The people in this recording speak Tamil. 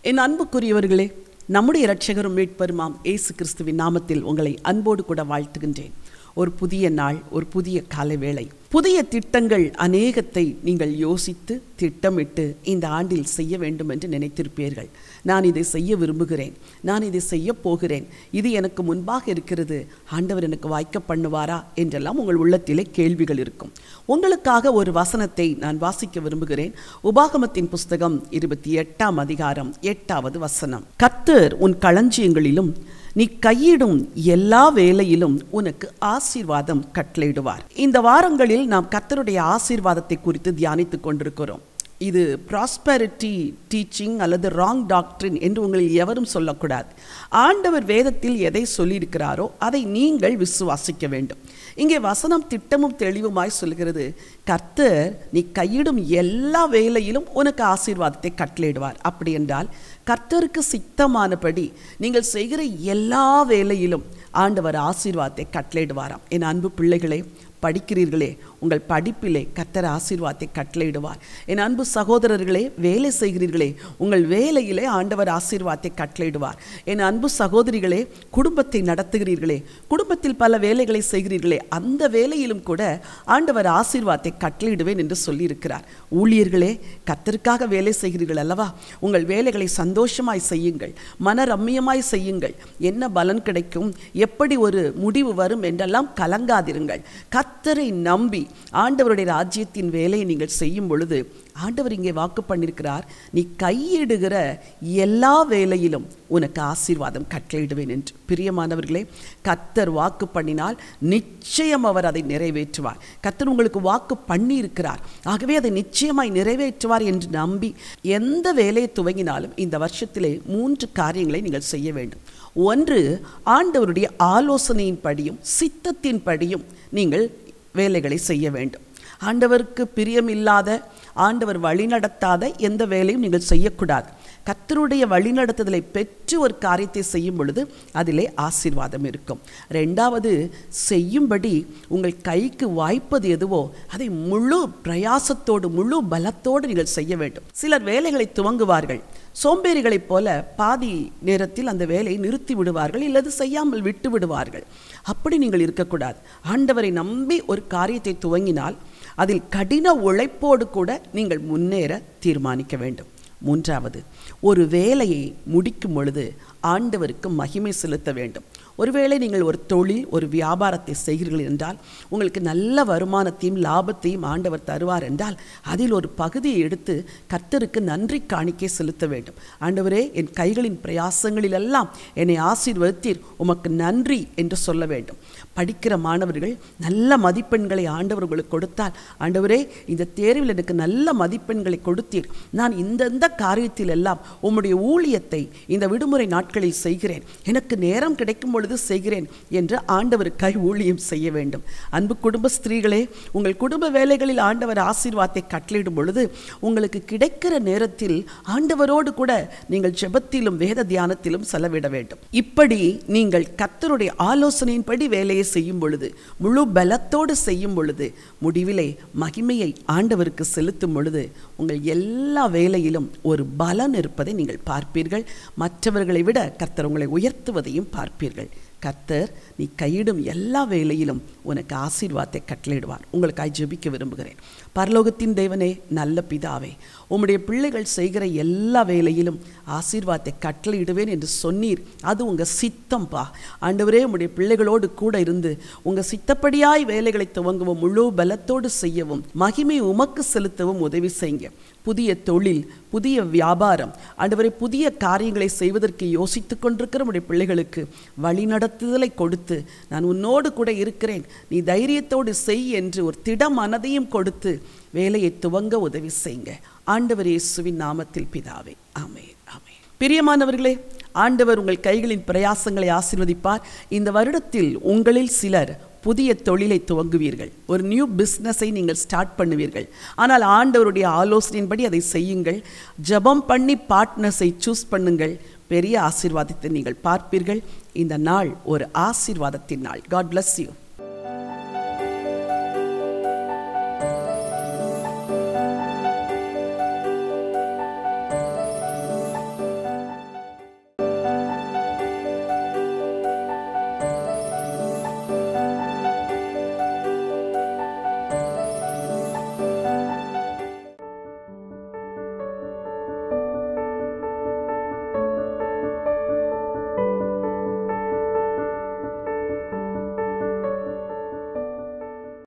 என் அன்புக்குரியவர்களே நம்முடைய இரட்சகரும் மீட்பெருமாம் இயேசு கிறிஸ்துவின் நாமத்தில் உங்களை அன்போடு கூட வாழ்த்துகின்றேன் ஒரு புதிய நாள் ஒரு புதிய காலை வேளை புதிய திட்டங்கள் அநேகத்தை நீங்கள் யோசித்து திட்டமிட்டு இந்த ஆண்டில் செய்ய வேண்டும் என்று நினைத்திருப்பீர்கள் நான் இதை செய்ய விரும்புகிறேன் நான் இதை செய்ய போகிறேன் இது எனக்கு முன்பாக இருக்கிறது ஆண்டவர் எனக்கு வாய்க்க பண்ணுவாரா என்றெல்லாம் உங்கள் உள்ளத்திலே கேள்விகள் இருக்கும் உங்களுக்காக ஒரு வசனத்தை நான் வாசிக்க விரும்புகிறேன் உபாகமத்தின் புஸ்தகம் இருபத்தி எட்டாம் அதிகாரம் எட்டாவது வசனம் கர்த்தர் உன் களஞ்சியங்களிலும் நீ கையிடும் எல்லா வேலையிலும் உனக்கு ஆசீர்வாதம் கட்டளையிடுவார் இந்த வாரங்களில் நாம் கர்த்தருடைய ஆசீர்வாதத்தை குறித்து தியானித்துக் கொண்டிருக்கிறோம் இது ப்ராஸ்பரிட்டி டீச்சிங் அல்லது ராங் டாக்டரின் என்று உங்களில் எவரும் சொல்லக்கூடாது ஆண்டவர் வேதத்தில் எதை சொல்லியிருக்கிறாரோ அதை நீங்கள் விசுவாசிக்க வேண்டும் இங்கே வசனம் திட்டமும் தெளிவுமாய் சொல்கிறது கர்த்தர் நீ கையிடும் எல்லா வேலையிலும் உனக்கு ஆசீர்வாதத்தை கட்டளையிடுவார் அப்படி என்றால் கர்த்தருக்கு சித்தமானபடி நீங்கள் செய்கிற எல்லா வேலையிலும் ஆண்டவர் ஆசீர்வாதத்தை கட்டளையிடுவாராம் என் அன்பு பிள்ளைகளே படிக்கிறீர்களே உங்கள் படிப்பிலே கர்த்தர் ஆசீர்வாதத்தை கட்டளையிடுவார் என் அன்பு சகோதரர்களே வேலை செய்கிறீர்களே உங்கள் வேலையிலே ஆண்டவர் ஆசீர்வாதத்தை கட்டளையிடுவார் என் அன்பு சகோதரிகளே குடும்பத்தை நடத்துகிறீர்களே குடும்பத்தில் பல வேலைகளை செய்கிறீர்களே அந்த வேலையிலும் கூட ஆண்டவர் ஆசீர்வாதத்தை கட்டளையிடுவேன் என்று சொல்லியிருக்கிறார் ஊழியர்களே கர்த்தருக்காக வேலை செய்கிறீர்கள் அல்லவா உங்கள் வேலைகளை சந்தோஷமாய் செய்யுங்கள் மன ரம்மியமாய் செய்யுங்கள் என்ன பலன் கிடைக்கும் எப்படி ஒரு முடிவு வரும் என்றெல்லாம் கலங்காதிருங்கள் கர்த்தரை நம்பி ஆண்டவருடைய ராஜ்யத்தின் வேலையை நீங்கள் செய்யும் பொழுது ஆண்டவர் இங்கே வாக்கு பண்ணியிருக்கிறார் நீ கையிடுகிற எல்லா வேலையிலும் உனக்கு ஆசீர்வாதம் கட்டளையிடுவேன் என்று பிரியமானவர்களே கத்தர் வாக்கு பண்ணினால் நிச்சயம் அவர் அதை நிறைவேற்றுவார் கத்தர் உங்களுக்கு வாக்கு பண்ணி இருக்கிறார் ஆகவே அதை நிச்சயமாய் நிறைவேற்றுவார் என்று நம்பி எந்த வேலையை துவங்கினாலும் இந்த வருஷத்திலே மூன்று காரியங்களை நீங்கள் செய்ய வேண்டும் ஒன்று ஆண்டவருடைய ஆலோசனையின் படியும் சித்தத்தின் படியும் நீங்கள் வேலைகளை செய்ய வேண்டும் ஆண்டவருக்கு பிரியமில்லாத ஆண்டவர் வழிநடத்தாத எந்த வேலையும் நீங்கள் செய்யக்கூடாது கத்தருடைய வழிநடத்துதலை பெற்று ஒரு காரியத்தை செய்யும் பொழுது அதிலே ஆசீர்வாதம் இருக்கும் ரெண்டாவது செய்யும்படி உங்கள் கைக்கு வாய்ப்பது எதுவோ அதை முழு பிரயாசத்தோடு முழு பலத்தோடு நீங்கள் செய்ய வேண்டும் சிலர் வேலைகளை துவங்குவார்கள் சோம்பேறிகளைப் போல பாதி நேரத்தில் அந்த வேலையை நிறுத்தி விடுவார்கள் இல்லது செய்யாமல் விட்டு விடுவார்கள் அப்படி நீங்கள் இருக்கக்கூடாது ஆண்டவரை நம்பி ஒரு காரியத்தை துவங்கினால் அதில் கடின உழைப்போடு கூட நீங்கள் முன்னேற தீர்மானிக்க வேண்டும் மூன்றாவது ஒரு வேலையை முடிக்கும் பொழுது ஆண்டவருக்கு மகிமை செலுத்த வேண்டும் ஒருவேளை நீங்கள் ஒரு தொழில் ஒரு வியாபாரத்தை செய்கிறீர்கள் என்றால் உங்களுக்கு நல்ல வருமானத்தையும் லாபத்தையும் ஆண்டவர் தருவார் என்றால் அதில் ஒரு பகுதியை எடுத்து கர்த்தருக்கு நன்றி காணிக்கை செலுத்த வேண்டும் ஆண்டவரே என் கைகளின் பிரயாசங்களிலெல்லாம் என்னை ஆசீர்வதித்தீர் உமக்கு நன்றி என்று சொல்ல வேண்டும் படிக்கிற மாணவர்கள் நல்ல மதிப்பெண்களை ஆண்டவர் உங்களுக்கு கொடுத்தால் ஆண்டவரே இந்த தேர்வில் எனக்கு நல்ல மதிப்பெண்களை கொடுத்தீர் நான் இந்தந்த காரியத்தில் எல்லாம் உம்முடைய ஊழியத்தை இந்த விடுமுறை நாட்களில் செய்கிறேன் எனக்கு நேரம் கிடைக்கும் பொழுது செய்கிறேன் என்று ஆண்டவர் கை ஊழியம் செய்ய வேண்டும் அன்பு குடும்ப ஸ்திரீகளே உங்கள் குடும்ப வேலைகளில் ஆண்டவர் ஆசீர்வாதத்தை கட்டளையிடும் பொழுது உங்களுக்கு கிடைக்கிற நேரத்தில் ஆண்டவரோடு கூட நீங்கள் ஜெபத்திலும் வேத தியானத்திலும் செலவிட வேண்டும் இப்படி நீங்கள் கத்தருடைய ஆலோசனையின்படி வேலையை செய்யும் பொழுது முழு பலத்தோடு செய்யும் பொழுது முடிவிலே மகிமையை ஆண்டவருக்கு செலுத்தும் பொழுது உங்கள் எல்லா வேலையிலும் ஒரு பலன் இருப்பதை நீங்கள் பார்ப்பீர்கள் மற்றவர்களை விட கர்த்தர் உங்களை உயர்த்துவதையும் பார்ப்பீர்கள் கர்த்தர் நீ கையிடும் எல்லா வேலையிலும் உனக்கு ஆசீர்வாதத்தை கட்டளையிடுவார் உங்களுக்காய் ஜெபிக்க விரும்புகிறேன் பரலோகத்தின் தேவனே நல்ல பிதாவே உம்முடைய பிள்ளைகள் செய்கிற எல்லா வேலையிலும் ஆசீர்வாதத்தை கட்டளையிடுவேன் என்று சொன்னீர் அது உங்கள் சித்தம்பா ஆண்டவரே உம்முடைய பிள்ளைகளோடு கூட இருந்து உங்கள் சித்தப்படியாய் வேலைகளை துவங்கவும் முழு பலத்தோடு செய்யவும் மகிமை உமக்கு செலுத்தவும் உதவி செய்யுங்க புதிய தொழில் புதிய வியாபாரம் ஆண்டவரை புதிய காரியங்களை செய்வதற்கு யோசித்து கொண்டிருக்கிற உடைய பிள்ளைகளுக்கு வழிநடத்துதலை கொடுத்து நான் உன்னோடு கூட இருக்கிறேன் நீ தைரியத்தோடு செய் என்று ஒரு திட மனதையும் கொடுத்து வேலையை துவங்க உதவி செய்யுங்க ஆண்டவர் இயேசுவின் நாமத்தில் பிதாவே ஆமே ஆமே பிரியமானவர்களே ஆண்டவர் உங்கள் கைகளின் பிரயாசங்களை ஆசீர்வதிப்பார் இந்த வருடத்தில் உங்களில் சிலர் புதிய தொழிலை துவங்குவீர்கள் ஒரு நியூ பிஸ்னஸை நீங்கள் ஸ்டார்ட் பண்ணுவீர்கள் ஆனால் ஆண்டவருடைய ஆலோசனையின்படி அதை செய்யுங்கள் ஜெபம் பண்ணி பார்ட்னர்ஸை சூஸ் பண்ணுங்கள் பெரிய ஆசீர்வாதத்தை நீங்கள் பார்ப்பீர்கள் இந்த நாள் ஒரு ஆசீர்வாதத்தின் நாள் காட் bless யூ